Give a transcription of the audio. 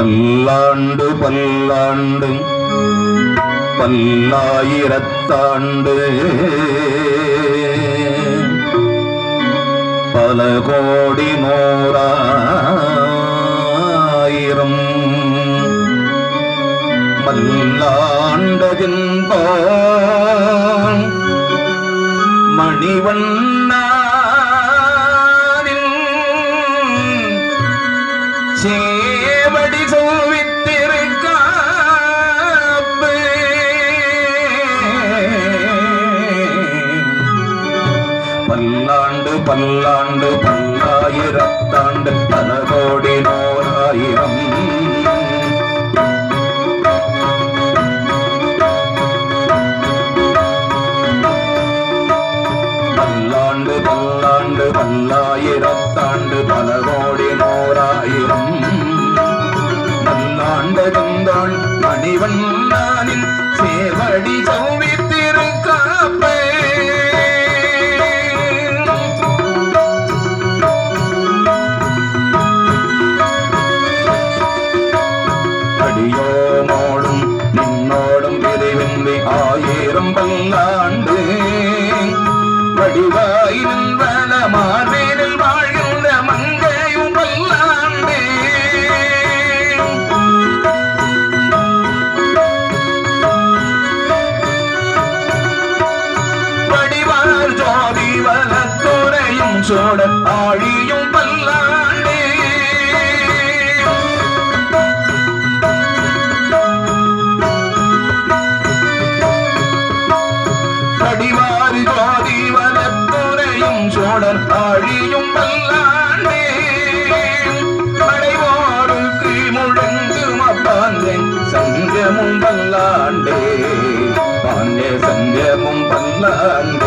பல்லாண்டு பல்லாண்டு பல்லாயிரத்தாண்டு பல கோடி நூறாயிரம் மல்லாண்டதின் மணிவண்ணானின் சேவடி சோவித்திருக்காப்பு பல்லாண்டு பல்லாண்டு பல்லாயிரத்தாண்டு பல கோடி நூறாயிரம் பல்லாண்டு பல்லாண்டு பல்லாயிரத்தாண்டு பல கோடி நூறாயிரம் பல்லாண்டு தந்தாள் மணிவண்ணானின் சேவடி சௌவித்திருக்காப்பே அடியோமோடும் நின்னோடும் விரைவின்றி ஆயிரம் பல்லாண்டு வடிவாயின் வள மார்பேனில் வாழ்கின்ற மங்கையும் பல்லாண்டு வடிவார் ஜோதி வலத்துறையும் சோட ஆழியும் பல்லாண்டு அடிவாரி ஜோதி வனத்துறையும் சோழர் ஆழியும் பல்லாண்டே அடைவோருக்கு முழங்கும் அப்பாந்தே சங்கமும் பல்லாண்டே பாண்டே சங்கமும் பல்லாண்டே